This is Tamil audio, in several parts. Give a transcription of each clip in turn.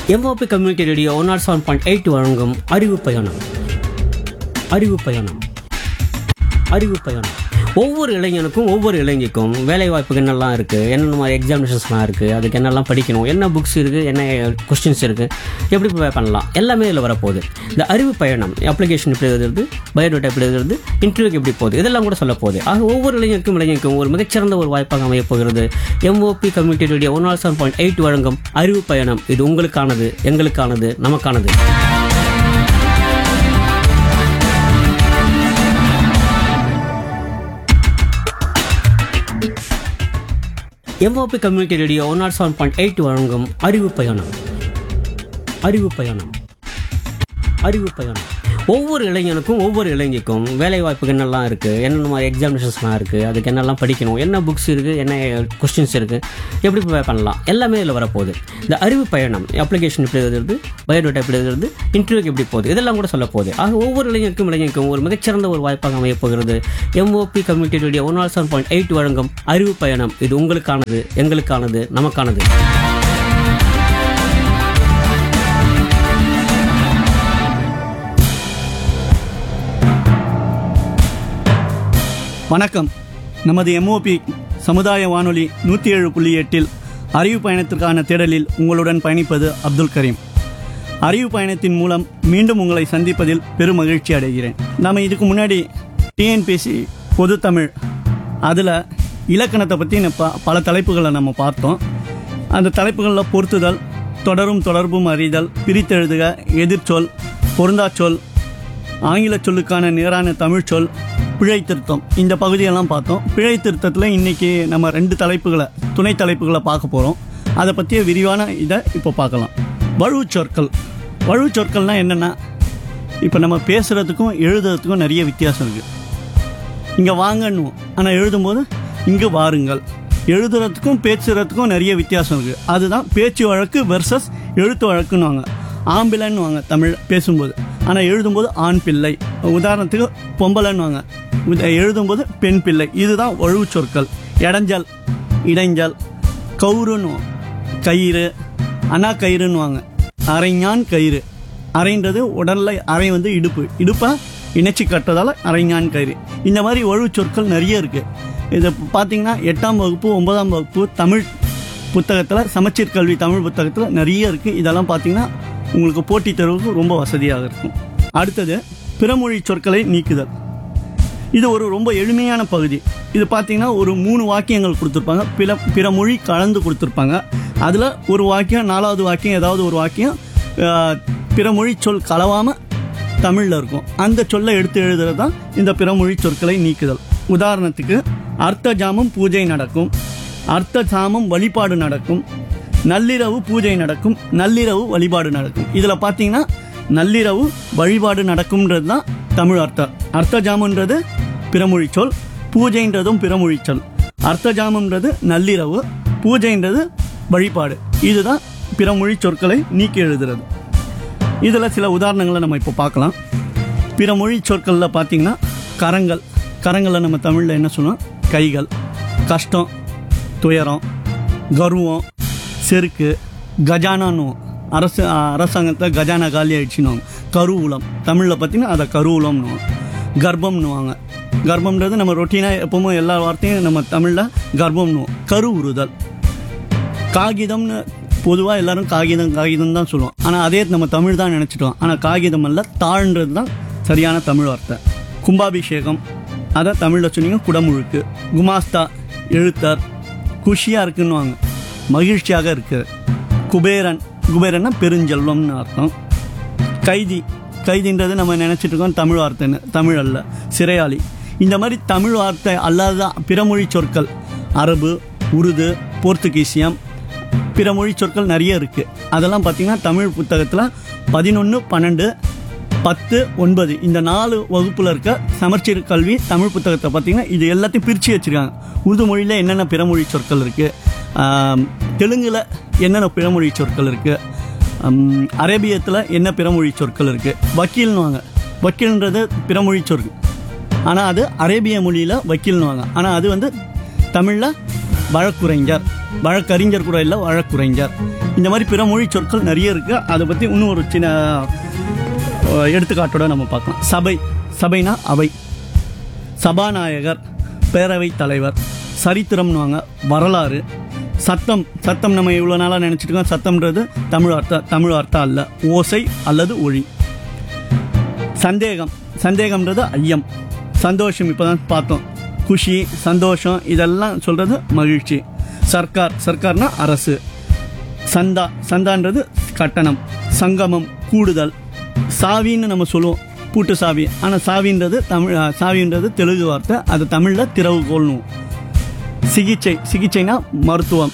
MOP community radio one nought seven point eight வழங்கும் அறிவு பயணம் அறிவு பயணம் அறிவு பயணம் ஒவ்வொரு இளைஞனுக்கும் ஒவ்வொரு இளைஞருக்கும் வேலை வாய்ப்புக்கு என்னெல்லாம் இருக்குது என்னென்ன மாதிரி எக்ஸாமினேஷன்ஸ்லாம் இருக்குது அதுக்கு என்னெல்லாம் படிக்கணும் என்ன புக்ஸ் இருக்குது என்ன கொஸ்டின்ஸ் இருக்குது எப்படி ப்ரிப்பேர் பண்ணலாம் எல்லாமே இதில் வரப்போகுது இந்த அறிவு பயணம் அப்ளிகேஷன் எப்படி எழுதுறது பயோடேட்டா எப்படி எழுதுறது இன்டர்வியூக்கு எப்படி போகுது இதெல்லாம் கூட சொல்ல போகுது ஆக ஒவ்வொரு இளைஞருக்கும் இளைஞருக்கும் ஒரு மிகச்சிறந்த ஒரு வாய்ப்பாக அமையப் போகிறது MOP community radio one nought seven point eight வழங்கும் அறிவு பயணம் இது உங்களுக்கானது எங்களுக்கானது நமக்கானது MOP community radio one nought seven point eight வழங்கும் அறிவு பயணம் அறிவு பயணம் அறிவு பயணம் ஒவ்வொரு இளைஞனுக்கும் ஒவ்வொரு இளைஞருக்கும் வேலை வாய்ப்புக்கு என்னெல்லாம் இருக்குது என்னென்ன மாதிரி எக்ஸாமினேஷன்ஸ்லாம் இருக்குது அதுக்கு என்னெல்லாம் படிக்கணும் என்ன புக்ஸ் இருக்குது என்ன கொஸ்டின்ஸ் இருக்குது எப்படி ப்ரிப்பேர் பண்ணலாம் எல்லாமே இதில் வரப்போகுது இந்த அறிவு பயணம் அப்ளிகேஷன் எப்படி எழுதுறது பயோடேட்டா எப்படி எழுதுறது இன்டர்வியூக்கு எப்படி போகுது இதெல்லாம் கூட சொல்ல போகுது ஆக ஒவ்வொரு இளைஞருக்கும் இளைஞருக்கும் ஒரு மிகச்சிறந்த ஒரு வாய்ப்பாக அமையப் போகிறது MOP community radio one nought seven point eight வழங்கும் அறிவு பயணம் இது உங்களுக்கானது எங்களுக்கானது நமக்கானது வணக்கம் நமது எம்ஓபி சமுதாய வானொலி நூற்றி ஏழு புள்ளி எட்டில் அறிவு பயணத்திற்கான தேடலில் உங்களுடன் பயணிப்பது அப்துல் கரீம் அறிவு பயணத்தின் மூலம் மீண்டும் உங்களை சந்திப்பதில் பெரும் மகிழ்ச்சி அடைகிறேன் நம்ம இதுக்கு முன்னாடி டிஎன்பிஎஸ்சி பொது தமிழ் அதில் இலக்கணத்தை பற்றி ப பல தலைப்புகளை நம்ம பார்த்தோம் அந்த தலைப்புகளில் பொருத்துதல் தொடரும் தொடர்பும் அறிதல் பிரித்தெழுதுக எதிர்ச்சொல் பொருந்தாச்சொல் ஆங்கில சொல்லுக்கான நேரான தமிழ் சொல் பிழை திருத்தம் இந்த பகுதியெல்லாம் பார்த்தோம் பிழை திருத்தத்தில் இன்னைக்கு நம்ம ரெண்டு தலைப்புகளை துணை தலைப்புகளை பார்க்க போகிறோம் அதை பற்றிய விரிவான இதை இப்போ பார்க்கலாம் வழுவு சொற்கள் வழுவு சொற்கள்னால் என்னென்னா இப்போ நம்ம பேசுகிறதுக்கும் எழுதுறதுக்கும் நிறைய வித்தியாசம் இருக்குது இங்கே வாங்கன்னுவோம் ஆனால் எழுதும்போது இங்கே வாருங்கள் எழுதுறதுக்கும் பேசுறதுக்கும் நிறைய வித்தியாசம் இருக்குது அதுதான் பேச்சு வழக்கு வெர்சஸ் எழுத்து வழக்குன்னுவாங்க ஆம்பிளைன்னுவாங்க தமிழ் பேசும்போது ஆனால் எழுதும்போது ஆண் பிள்ளை உதாரணத்துக்கு பொம்பளைன்னுவாங்க உத- எழுதும்போது பெண் பிள்ளை இதுதான் ஒழுவு சொற்கள் இடைஞ்சல் இடைஞ்சல் கவுருன்னுவோம் கயிறு அண்ணா கயிறுன்னுவாங்க அரைஞான் கயிறு அரைன்றது உடல்ல அரை வந்து இடுப்பு இடுப்பை இணைச்சி கட்டுறதால அரைஞான் கயிறு இந்த மாதிரி ஒழுவு சொற்கள் நிறைய இருக்கு இதை பார்த்தீங்கன்னா எட்டாம் வகுப்பு ஒன்பதாம் வகுப்பு தமிழ் புத்தகத்தில் சமச்சீர் கல்வி தமிழ் புத்தகத்தில் நிறைய இருக்குது இதெல்லாம் பார்த்தீங்கன்னா உங்களுக்கு போட்டித் தேர்வுக்கு ரொம்ப வசதியாக இருக்கும் அடுத்தது பிறமொழி சொற்களை நீக்குதல் இது ஒரு ரொம்ப எளிமையான பகுதி இது பார்த்தீங்கன்னா ஒரு மூணு வாக்கியங்கள் கொடுத்துருப்பாங்க பிற பிற மொழி கலந்து கொடுத்துருப்பாங்க அதில் ஒரு வாக்கியம் நாலாவது வாக்கியம் ஏதாவது ஒரு வாக்கியம் ஆஹ், பிற மொழி சொல் கலவாமல் தமிழில் இருக்கும் அந்த சொல்லை எடுத்து எழுதுறது தான் இந்த பிறமொழி சொற்களை நீக்குதல் உதாரணத்துக்கு அர்த்த ஜாமம் பூஜை நடக்கும் அர்த்த சாமம் வழிபாடு நடக்கும் நள்ளிரவு பூஜை நடக்கும் நள்ளிரவு வழிபாடு நடக்கும் இதில் பார்த்தீங்கன்னா நள்ளிரவு வழிபாடு நடக்கும்ன்றது தான் தமிழ் அர்த்தம் அர்த்த ஜாமன்றது பிறமொழி சொல் பூஜைன்றதும் பிறமொழி சொல் அர்த்த ஜாமம்ன்றது நள்ளிரவு பூஜைன்றது வழிபாடு இதுதான் பிறமொழி சொற்களை நீக்கி எழுதுறது இதில் சில உதாரணங்களை நம்ம இப்போ பார்க்கலாம் பிற மொழி சொற்களில் பார்த்தீங்கன்னா கரங்கள் கரங்களை நம்ம தமிழில் என்ன சொல்லுவோம் கைகள் கஷ்டம் துயரம் கர்வம் செருக்கு கஜானான்னுவோம் அரசு அரசாங்கத்தை கஜானா காலி ஆயிடுச்சுன்னு கருவூலம் தமிழில் பார்த்தீங்கன்னா அதை கருவூலம்னுவோம் கர்ப்பம்னுவாங்க கர்ப்பம்ன்றது நம்ம ரொட்டீனாக எப்பவும் எல்லா வார்த்தையும் நம்ம தமிழில் கர்ப்பம்னுவோம் கருவுறுதல் காகிதம்னு பொதுவாக எல்லாரும் காகிதம் காகிதம் தான் சொல்லுவோம் ஆனால் அதே நம்ம தமிழ் தான் நினச்சிட்டோம் ஆனால் காகிதம் அல்ல தாழ்ன்றது தான் சரியான தமிழ் வார்த்தை கும்பாபிஷேகம் அதை தமிழில் சொன்னீங்க குடமுழுக்கு குமாஸ்தா எழுத்தர் குஷியாக இருக்குன்னுவாங்க மகிழ்ச்சியாக இருக்கு குபேரன் குபேரன்னா பெருஞ்செல்வம்னு அர்த்தம் கைதி கைதின்றது நம்ம நினச்சிட்டு இருக்கோம் தமிழ் வார்த்தைன்னு தமிழ் அல்ல சிறையாளி இந்த மாதிரி தமிழ் வார்த்தை அல்லாத பிறமொழி சொற்கள் அரபு உருது போர்த்துகீசியம் பிற மொழி சொற்கள் நிறைய இருக்குது அதெல்லாம் பார்த்தீங்கன்னா தமிழ் புத்தகத்தில் பதினொன்று பன்னெண்டு பத்து ஒன்பது இந்த நாலு வகுப்பில் இருக்க சமச்சீர் கல்வி தமிழ் புத்தகத்தை பார்த்தீங்கன்னா இது எல்லாத்தையும் பிரித்து வச்சுருக்காங்க உருது மொழியில் என்னென்ன பிறமொழி சொற்கள் இருக்குது தெலுங்கில் என்னென்ன பிறமொழி சொற்கள் இருக்குது அரேபியத்தில் என்ன பிறமொழி சொற்கள் இருக்குது வக்கீல்னுவாங்க வக்கீல்ன்றது பிறமொழி சொற்கள் ஆனால் அது அரேபிய மொழியில் வக்கீல்னுவாங்க ஆனால் அது வந்து தமிழில் வழக்குரைஞர் வழக்கறிஞர் கூட இல்லை வழக்குரைஞர் இந்த மாதிரி பிற மொழி சொற்கள் நிறைய இருக்குது அதை பற்றி இன்னும் ஒரு சின்ன அஹ், எடுத்துக்காட்டோட நம்ம பார்க்கலாம் சபை சபைனா அவை சபாநாயகர் பேரவைத் தலைவர் சரித்திரம்னுவாங்க வரலாறு சத்தம் சத்தம் நம்ம இவ்வளோ நாளாக நினச்சிட்டு இருக்கோம் சத்தம்ன்றது தமிழ் அர்த்தம் தமிழ் அர்த்தம் அல்ல ஓசை அல்லது ஒளி சந்தேகம் சந்தேகம்ன்றது ஐயம் சந்தோஷம் இப்போ தான் பார்த்தோம் குஷி சந்தோஷம் இதெல்லாம் சொல்கிறது மகிழ்ச்சி சர்க்கார் சர்க்கார்னா அரசு சந்தா சந்தான்றது கட்டணம் சங்கமம் கூடுதல் சாவின்னு நம்ம சொல்லுவோம் பூட்டு சாவி ஆனால் சாவின்றது தமிழ் அஹ், சாவின்றது தெலுங்கு வார்த்தை அது தமிழில் திறவுகோல்னும் சிகிச்சை சிகிச்சைனா மருத்துவம்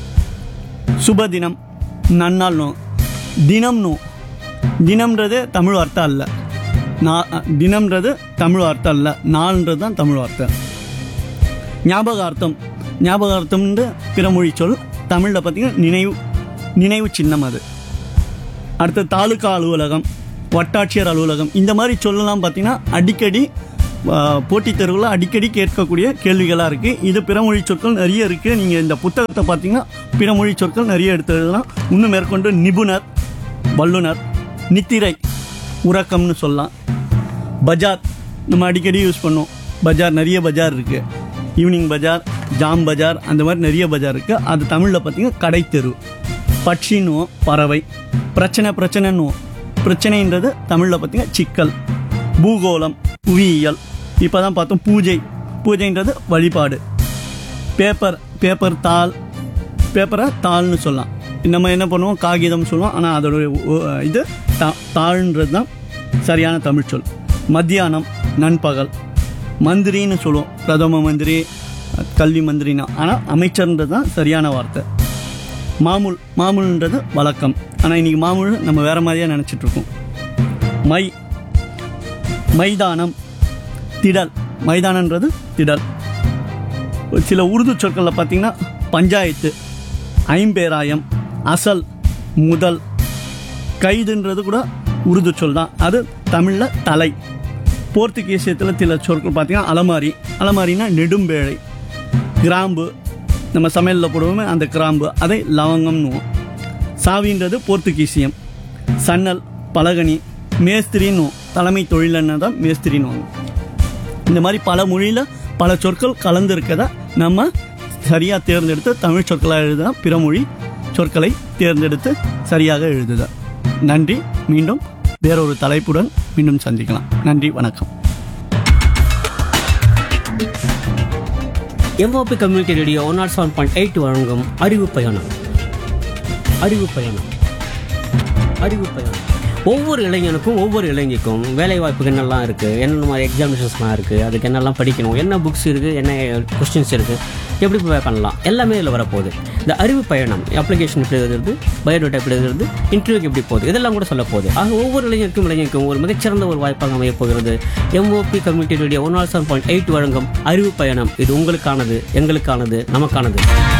சுபதினம் நன்னாள்னு தினம்னு தினம்ன்றது தமிழ் அர்த்தம் அல்ல நா- தினம்ன்றது தமிழ் அர்த்தம் அல்ல நாள்ன்றது தான் தமிழ் வார்த்தை ஞாபகார்த்தம் ஞாபகார்த்தம்ன்ற பிறமொழி சொல் தமிழில் பார்த்தீங்கன்னா நினைவு நினைவு சின்னம் அது அடுத்து தாலுகா அலுவலகம் வட்டாட்சியர் அலுவலகம் இந்த மாதிரி சொல்லலாம் பார்த்தீங்கன்னா அடிக்கடி ஆ, போட்டித் தேர்வுகளில் அடிக்கடி கேட்கக்கூடிய கேள்விகளாக இருக்குது இது பிறமொழி சொற்கள் நிறைய இருக்குது நீங்கள் இந்த புத்தகத்தை பார்த்தீங்கன்னா பிறமொழி சொற்கள் நிறைய எடுத்து எழுதலாம் இன்னும் மேற்கொண்டு நிபுணர் வல்லுனர் நித்திரை உறக்கம்னு சொல்லலாம் பஜார் நம்ம அடிக்கடி யூஸ் பண்ணோம் பஜார் நிறைய பஜார் இருக்குது ஈவினிங் பஜார் ஜாம் பஜார் அந்த மாதிரி நிறைய பஜார் இருக்குது அது தமிழில் பார்த்தீங்கன்னா கடைத்தெரு பட்சின்னுவோம் பறவை பிரச்சனை பிரச்சனைன்னுவோம் பிரச்சனைன்றது தமிழில் பார்த்தீங்கன்னா சிக்கல் பூகோளம் புவியியல் இப்போ தான் பார்த்தோம் பூஜை பூஜைன்றது வழிபாடு பேப்பர் பேப்பர் தாள் பேப்பரை தாள்னு சொல்லலாம் நம்ம என்ன பண்ணுவோம் காகிதம் சொல்லுவோம் ஆனால் அதோட ஒ- இது தா தாள்ன்றது தான் சரியான தமிழ் சொல் மத்தியானம் நண்பகல் மந்திரின்னு சொல்லுவோம் பிரதம மந்திரி கல்வி மந்திரினா ஆனால் அமைச்சர்ன்றது தான் சரியான வார்த்தை மாமூல் மாமூல்ன்றது வழக்கம் ஆனால் இன்னைக்கு மாமூல் நம்ம வேற மாதிரியா நினச்சிட்டு இருக்கோம் மை மைதானம் திடல் மைதானன்றது திடல் ஒரு சில உருது சொற்களில் பார்த்தீங்கன்னா பஞ்சாயத்து ஐம்பேராயம் அசல் முதல் கைதுன்றது கூட உருது சொல் தான் அது தமிழில் தலை போர்த்துகீசியத்தில் சில சொற்கள் பார்த்தீங்கன்னா அலமாரி அலமாரினா நெடும்பேழை கிராம்பு நம்ம சமையலில் போடுவோமே அந்த கிராம்பு அதை லவங்கம்னுவோம் சாவின்றது போர்த்துகீசியம் சன்னல் பலகனி மேஸ்திரின்னு தலைமை தொழிலன்னு தான் மேஸ்திரின்னு இந்த மாதிரி பல மொழியில் பல சொற்கள் கலந்து இருக்கதை நம்ம சரியாக தேர்ந்தெடுத்து தமிழ் சொற்களாக எழுதுனா பிற மொழி சொற்களை தேர்ந்தெடுத்து சரியாக எழுதுக நன்றி மீண்டும் வேறொரு தலைப்புடன் மீண்டும் சந்திக்கலாம் நன்றி வணக்கம் MOP community radio one nought seven point eight வழங்கும் அறிவு பயணம் அறிவு பயணம் அறிவு பயணம் ஒவ்வொரு இளைஞனுக்கும் ஒவ்வொரு இளைஞருக்கும் வேலை வாய்ப்புக்கு என்னெல்லாம் இருக்குது என்னென்ன மாதிரி எக்ஸாமினேஷன்ஸ்லாம் இருக்குது அதுக்கு என்னெல்லாம் படிக்கணும் என்ன புக்ஸ் இருக்குது என்ன கொஸ்டின்ஸ் இருக்குது எப்படி ப்ரிப்பேர் பண்ணலாம் எல்லாமே இதில் வரப்போகுது இந்த அறிவு பயணம் அப்ளிகேஷன் எப்படி எழுதுறது பயோடேட்டா எப்படி எழுதுறது இன்டர்வியூக்கு எப்படி போகுது இதெல்லாம் கூட சொல்ல போகுது ஆக ஒவ்வொரு இளைஞருக்கும் இளைஞருக்கும் ஒரு மிகச்சிறந்த ஒரு வாய்ப்பாக அமையப் போகிறது MOP community radio one nought seven point eight வழங்கும் அறிவு பயணம் இது உங்களுக்கானது எங்களுக்கானது நமக்கானது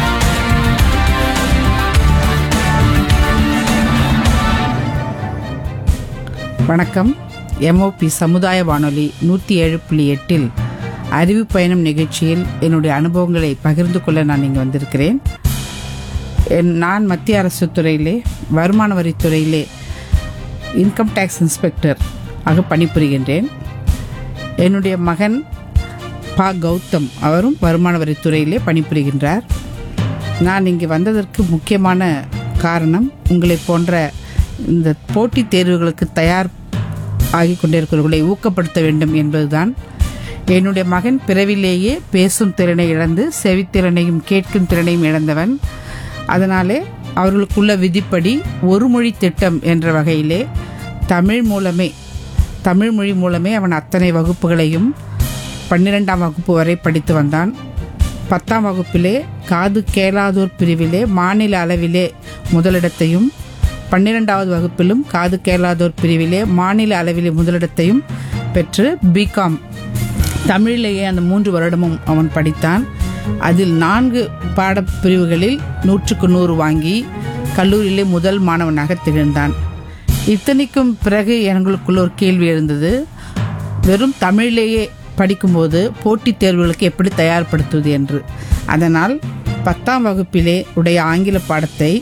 வணக்கம் எம்ஓபி சமுதாய வானொலி நூற்றி ஏழு புள்ளி எட்டில் அறிவு பயணம் நிகழ்ச்சியில் என்னுடைய அனுபவங்களை பகிர்ந்து கொள்ள நான் இங்கே வந்திருக்கிறேன் என் நான் மத்திய அரசு துறையிலே வருமான வரித்துறையிலே இன்கம் டேக்ஸ் இன்ஸ்பெக்டர் ஆக பணிபுரிகின்றேன் என்னுடைய மகன் பா கௌதம் அவரும் வருமான வரித்துறையிலே பணிபுரிகின்றார் நான் இங்கே வந்ததற்கு முக்கியமான காரணம் உங்களை போன்ற இந்த போட்டித் தேர்வுகளுக்கு தயார் ஆகி கொண்டிருக்கிறவர்களை ஊக்கப்படுத்த வேண்டும் என்பதுதான் என்னுடைய மகன் பிறவிலேயே பேசும் திறனை இழந்து செவித்திறனையும் கேட்கும் திறனையும் இழந்தவன் அதனாலே அவர்களுக்குள்ள விதிப்படி ஒரு மொழி திட்டம் என்ற வகையிலே தமிழ் மூலமே தமிழ் மொழி மூலமே அவன் அத்தனை வகுப்புகளையும் பன்னிரெண்டாம் வகுப்பு வரை படித்து வந்தான் பத்தாம் வகுப்பிலே காது கேளாதோர் பிரிவிலே மாநில அளவிலே முதலிடத்தையும் பன்னிரெண்டாவது வகுப்பிலும் காது கேளாதோர் பிரிவிலே மாநில அளவிலே முதலிடத்தையும் பெற்று பிகாம் தமிழிலேயே அந்த மூன்று வருடமும் அவன் படித்தான் அதில் நான்கு பாடப்பிரிவுகளில் நூற்றுக்கு நூறு வாங்கி கல்லூரியிலே முதல் மாணவனாக திகழ்ந்தான் இத்தனைக்கும் பிறகு எங்களுக்குள்ள ஒரு கேள்வி எழுந்தது வெறும் தமிழிலேயே படிக்கும்போது போட்டித் தேர்வுகளுக்கு எப்படி தயார்படுத்துவது என்று அதனால் பத்தாம் வகுப்பிலே உடைய ஆங்கில பாடத்தை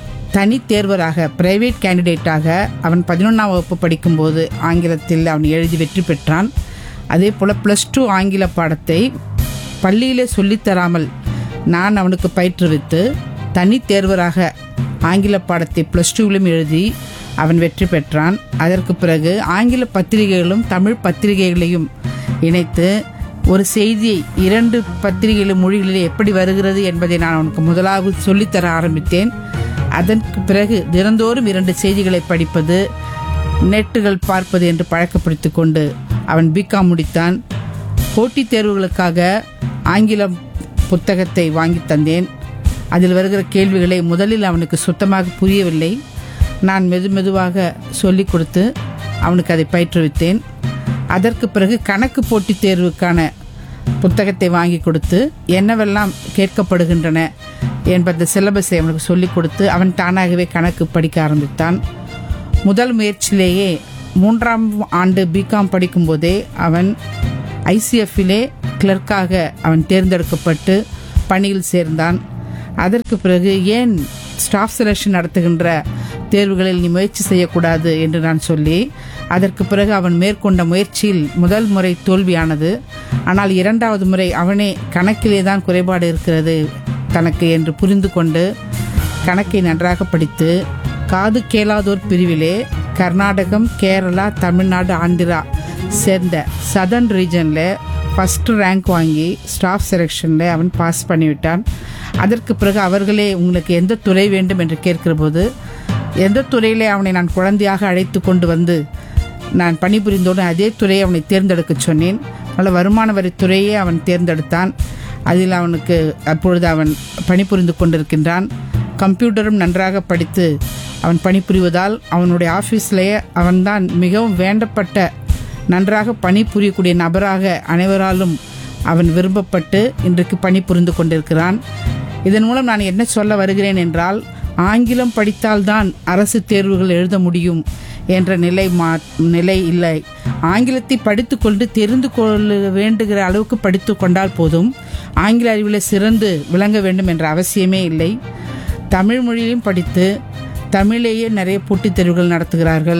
தனி தேர்வராக பிரைவேட் கேண்டிடேட்டாக அவன் பதினொன்றாம் வகுப்பு படிக்கும்போது ஆங்கிலத்தில் அவன் எழுதி வெற்றி பெற்றான் அதே போல் ப்ளஸ் டூ ஆங்கில பாடத்தை பள்ளியிலே சொல்லித்தராமல் நான் அவனுக்கு பயிற்றுவித்து தனி தேர்வராக ஆங்கில பாடத்தை ப்ளஸ் டூவிலும் எழுதி அவன் வெற்றி பெற்றான் அதற்கு பிறகு ஆங்கில பத்திரிகைகளும் தமிழ் பத்திரிகைகளையும் இணைத்து ஒரு செய்தியை இரண்டு பத்திரிகைகளின் மொழிகளிலே எப்படி வருகிறது என்பதை நான் அவனுக்கு முதலாவது சொல்லித்தர ஆரம்பித்தேன் அதற்கு பிறகு தினந்தோறும் இரண்டு செய்திகளை படிப்பது நெட்டுகள் பார்ப்பது என்று பழக்கப்படுத்தி கொண்டு அவன் பிகாம் முடித்தான் போட்டித் தேர்வுகளுக்காக ஆங்கிலம் புத்தகத்தை வாங்கி தந்தேன் அதில் வருகிற கேள்விகளை முதலில் அவனுக்கு சுத்தமாக புரியவில்லை நான் மெது மெதுவாக சொல்லிக் கொடுத்து அவனுக்கு அதை பயிற்றுவித்தேன் அதற்கு பிறகு கணக்கு போட்டித் தேர்வுக்கான புத்தகத்தை வாங்கி கொடுத்து என்னவெல்லாம் கேட்கப்படுகின்றன என்பந்த சிலபஸை அவனுக்கு சொல்லிக் கொடுத்து அவன் தானாகவே கணக்கு படிக்க ஆரம்பித்தான் முதல் முயற்சியிலேயே மூன்றாம் ஆண்டு பிகாம் படிக்கும்போதே அவன் ஐசிஎஃப்பிலே கிளர்க்காக அவன் தேர்ந்தெடுக்கப்பட்டு பணியில் சேர்ந்தான் அதற்கு பிறகு ஏன் ஸ்டாஃப் செலெக்ஷன் நடத்துகின்ற தேர்வுகளில் நீ முயற்சி செய்யக்கூடாது என்று நான் சொல்லி அதற்கு பிறகு அவன் மேற்கொண்ட முயற்சியில் முதல் முறை தோல்வியானது ஆனால் இரண்டாவது முறை அவனே கணக்கிலே தான் குறைபாடு இருக்கிறது தனக்கு என்று புரிந்து கொண்டு கணக்கை நன்றாக படித்து காது கேளாதோர் பிரிவிலே கர்நாடகம் கேரளா தமிழ்நாடு ஆந்திரா சேர்ந்த சதர்ன் ரீஜனில் ஃபஸ்ட்டு ரேங்க் வாங்கி ஸ்டாஃப் செலெக்ஷனில் அவன் பாஸ் பண்ணிவிட்டான் அதற்கு பிறகு அவர்களே உங்களுக்கு எந்த துறை வேண்டும் என்று கேட்கிற போது எந்த துறையிலே அவனை நான் குழந்தையாக அழைத்து கொண்டு வந்து நான் பணிபுரிந்தோடு அதே துறையை அவனை தேர்ந்தெடுக்க சொன்னேன் நல்ல வருமான வரித்துறையே அவன் தேர்ந்தெடுத்தான் அதில் அவனுக்கு அப்பொழுது அவன் பணிபுரிந்து கொண்டிருக்கின்றான் கம்ப்யூட்டரும் நன்றாக படித்து அவன் பணிபுரிவதால் அவனுடைய ஆஃபீஸ்லேயே அவன்தான் மிகவும் வேண்டப்பட்ட நன்றாக பணிபுரியக்கூடிய நபராக அனைவராலும் அவன் விரும்பப்பட்டு இன்றைக்கு பணிபுரிந்து கொண்டிருக்கிறான் இதன் மூலம் நான் என்ன சொல்ல வருகிறேன் என்றால் ஆங்கிலம் படித்தால்தான் அரசு தேர்வுகள் எழுத முடியும் என்ற நிலை மா நிலை இல்லை ஆங்கிலத்தை படித்துக்கொண்டு தெரிந்து கொள்ள வேண்டுகிற அளவுக்கு படித்து கொண்டால் போதும் ஆங்கில அறிவில் சிறந்து விளங்க வேண்டும் என்ற அவசியமே இல்லை தமிழ் மொழியிலும் படித்து தமிழையே நிறைய போட்டித் தேர்வுகள் நடத்துகிறார்கள்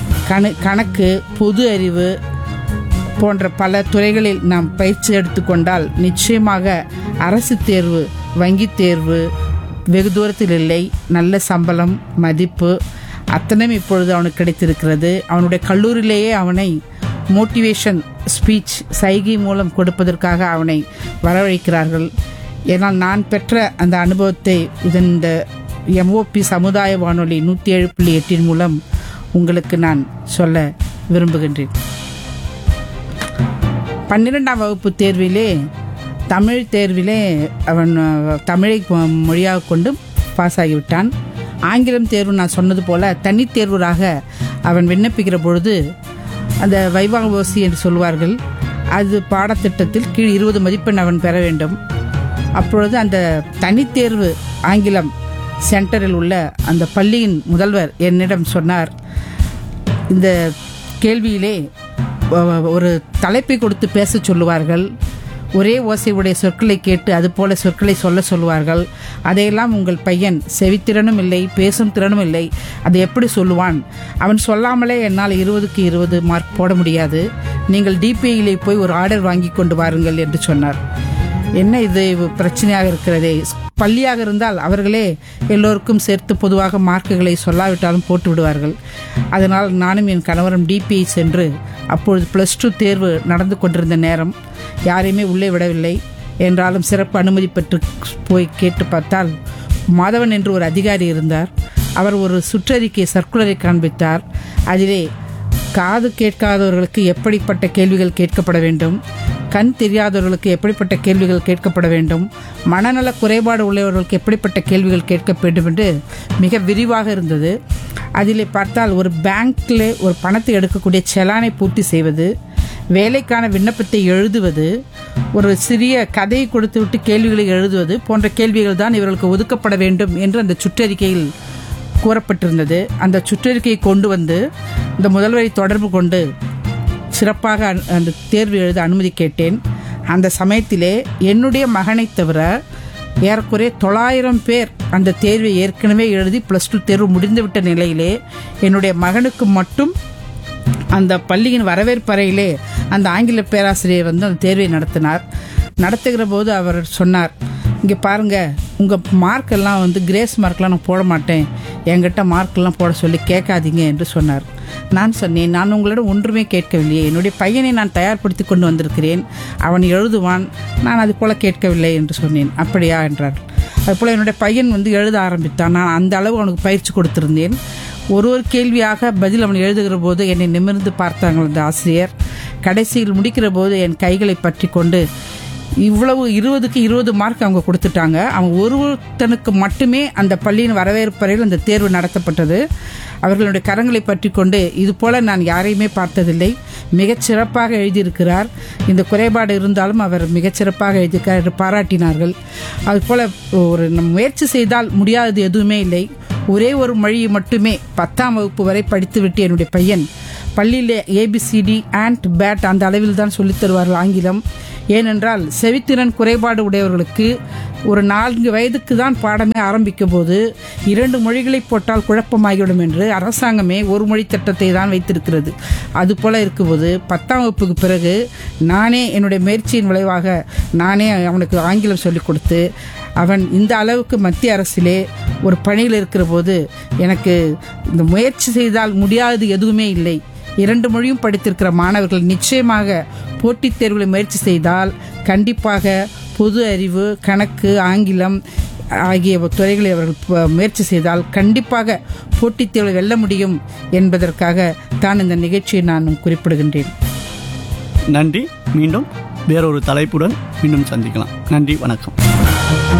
கண கணக்கு பொது அறிவு போன்ற பல துறைகளில் நாம் பயிற்சி எடுத்துக்கொண்டால் நிச்சயமாக அரசு தேர்வு வங்கி தேர்வு வெகு தூரத்தில் இல்லை நல்ல சம்பளம் மதிப்பு அத்தனையும் இப்பொழுது அவனுக்கு கிடைத்திருக்கிறது அவனுடைய கல்லூரியிலேயே அவனை மோட்டிவேஷன் ஸ்பீச் சைகை மூலம் கொடுப்பதற்காக அவனை வரவழைக்கிறார்கள் ஏன்னால் நான் பெற்ற அந்த அனுபவத்தை இதன் இந்த எம்ஓபி சமுதாய வானொலி நூற்றி ஏழு புள்ளி எட்டின் மூலம் உங்களுக்கு நான் சொல்ல விரும்புகின்றேன் பன்னிரெண்டாம் வகுப்பு தேர்விலே தமிழ் தேர்விலே அவன் அஹ், தமிழை மொ- மொழியாக கொண்டு பாஸ் ஆகிவிட்டான் ஆங்கிலம் தேர்வு நான் சொன்னது போல தனித் தேர்வராக அவன் விண்ணப்பிக்கிற பொழுது அந்த வைவா ஓசி என்று சொல்வார்கள் அது பாடத்திட்டத்தில் கீழ் இருபது மதிப்பெண் அவன் பெற வேண்டும் அப்பொழுது அந்த தனித்தேர்வு ஆங்கிலம் சென்டரில் உள்ள அந்த பள்ளியின் முதல்வர் என்னிடம் சொன்னார் இந்த கேள்வியிலே ஒ- ஒரு தலைப்பை கொடுத்து பேச சொல்லுவார்கள் ஒரே ஓசையுடைய சொற்களை கேட்டு அதுபோல சொற்களை சொல்ல சொல்லுவார்கள் அதையெல்லாம் உங்கள் பையன் செவித்திறனும் இல்லை பேசும் திறனும் இல்லை அதை எப்படி சொல்லுவான் அவன் சொல்லாமலே என்னால் இருபதுக்கு இருபது மார்க் போட முடியாது நீங்கள் டிபிஐயிலே போய் ஒரு ஆர்டர் வாங்கி கொண்டு வாருங்கள் என்று சொன்னார் என்ன இது பிரச்சனையாக இருக்கிறதே பள்ளியாக இருந்தால் அவர்களே எல்லோருக்கும் சேர்த்து பொதுவாக மார்க்குகளை சொல்லாவிட்டாலும் போட்டு விடுவார்கள் அதனால் நானும் என் கணவரும் டிபிஐ சென்று அப்பொழுது ப்ளஸ் டூ தேர்வு நடந்து கொண்டிருந்த நேரம் யாரையுமே உள்ளே விடவில்லை என்றாலும் சிறப்பு அனுமதி பெற்று போய் கேட்டு பார்த்தால் மாதவன் என்று ஒரு அதிகாரி இருந்தார் அவர் ஒரு சுற்றறிக்கை சர்க்குலரை காண்பித்தார் அதிலே காது கேட்காதவர்களுக்கு எப்படிப்பட்ட கேள்விகள் கேட்கப்பட வேண்டும் கண் தெரியாதவர்களுக்கு எப்படிப்பட்ட கேள்விகள் கேட்கப்பட வேண்டும் மனநல குறைபாடு உள்ளவர்களுக்கு எப்படிப்பட்ட கேள்விகள் கேட்க வேண்டும் என்று மிக விரிவாக இருந்தது அதிலே பார்த்தால் ஒரு பேங்க்ல ஒரு பணத்தை எடுக்கக்கூடிய செலானை பூர்த்தி செய்வது வேலைக்கான விண்ணப்பத்தை எழுதுவது ஒரு சிறிய கதையை கொடுத்துவிட்டு கேள்விகளை எழுதுவது போன்ற கேள்விகள் தான் இவர்களுக்கு ஒதுக்கப்பட வேண்டும் என்று அந்த சுற்றறிக்கையில் கூறப்பட்டிருந்தது அந்த சுற்றறிக்கையை கொண்டு வந்து இந்த முதல்வரை தொடர்பு கொண்டு சிறப்பாக அ- அந்த தேர்வு எழுத அனுமதி கேட்டேன் அந்த சமயத்திலே என்னுடைய மகனைத் தவிர ஏறக்குறைய தொள்ளாயிரம் பேர் அந்த தேர்வை ஏற்கனவே எழுதி ப்ளஸ் டூ தேர்வு முடிந்துவிட்ட நிலையிலே என்னுடைய மகனுக்கு மட்டும் அந்த பள்ளியின் வரவேற்பறையிலே அந்த ஆங்கில பேராசிரியர் வந்து அந்த தேர்வை நடத்தினார் நடத்துகிற போது அவர் சொன்னார் இங்கே பாருங்க உங்கள் மார்க்கெல்லாம் வந்து கிரேஸ் மார்க்லாம் நான் போட மாட்டேன் என்கிட்ட மார்க்கெல்லாம் போட சொல்லி கேட்காதீங்க என்று சொன்னார் நான் சொன்னேன் நான் உங்களிடம் ஒன்றுமே கேட்கவில்லையே என்னுடைய பையனை நான் தயார்படுத்தி கொண்டு வந்திருக்கிறேன் அவன் எழுதுவான் நான் அது போல கேட்கவில்லை என்று சொன்னேன் அப்படியா என்றார் அதுபோல் என்னுடைய பையன் வந்து எழுத ஆரம்பித்தான் நான் அந்த அளவு அவனுக்கு பயிற்சி கொடுத்திருந்தேன் ஒரு ஒரு கேள்வியாக பதில் அவன் எழுதுகிற போது என்னை நிமிர்ந்து பார்த்தாங்க அந்த ஆசிரியர் கடைசியில் முடிக்கிற போது என் கைகளை பற்றி கொண்டு இவ்வளவு இருபதுக்கு இருபது மார்க் அவங்க கொடுத்துட்டாங்க அவங்க ஒருத்தனுக்கு மட்டுமே அந்த பள்ளியின் வரவேற்பறையில் அந்த தேர்வு நடத்தப்பட்டது அவர்களுடைய கரங்களை பற்றி கொண்டு இது போல நான் யாரையுமே பார்த்ததில்லை மிகச் சிறப்பாக எழுதியிருக்கிறார் இந்த குறைபாடு இருந்தாலும் அவர் மிகச் சிறப்பாக எழுதியிருக்கிறார் என்று பாராட்டினார்கள் அதுபோல ஒரு நம் முயற்சி செய்தால் முடியாதது எதுவுமே இல்லை ஒரே ஒரு மொழியை மட்டுமே பத்தாம் வகுப்பு வரை படித்துவிட்டு என்னுடைய பையன் பள்ளியிலே ஏபிசிடி அண்ட் பேட் அந்த அளவில் தான் சொல்லித் தருவார்கள் ஆங்கிலம் ஏனென்றால் செவித்திறன் குறைபாடு உடையவர்களுக்கு ஒரு நான்கு வயதுக்கு தான் பாடமே ஆரம்பிக்கும் போது இரண்டு மொழிகளை போட்டால் குழப்பமாகிவிடும் என்று அரசாங்கமே ஒரு மொழி திட்டத்தை தான் வைத்திருக்கிறது அதுபோல இருக்கும்போது பத்தாம் வகுப்புக்கு பிறகு நானே என்னுடைய முயற்சியின் விளைவாக நானே அவனுக்கு ஆங்கிலம் சொல்லிக் கொடுத்து அவன் இந்த அளவுக்கு மத்திய அரசிலே ஒரு பணியில் இருக்கிற போது எனக்கு இந்த முயற்சி செய்தால் முடியாதது எதுவுமே இல்லை இரண்டு மொழியும் படித்திருக்கிற மாணவர்கள் நிச்சயமாக போட்டித் தேர்வுகளை முயற்சி செய்தால் கண்டிப்பாக பொது அறிவு கணக்கு ஆங்கிலம் ஆகிய துறைகளை அவர்கள் ப- முயற்சி செய்தால் கண்டிப்பாக போட்டித் தேர்வை வெல்ல முடியும் என்பதற்காக தான் இந்த நிகழ்ச்சியை நான் குறிப்பிடுகின்றேன் நன்றி மீண்டும் வேறொரு தலைப்புடன் மீண்டும் சந்திக்கலாம் நன்றி வணக்கம்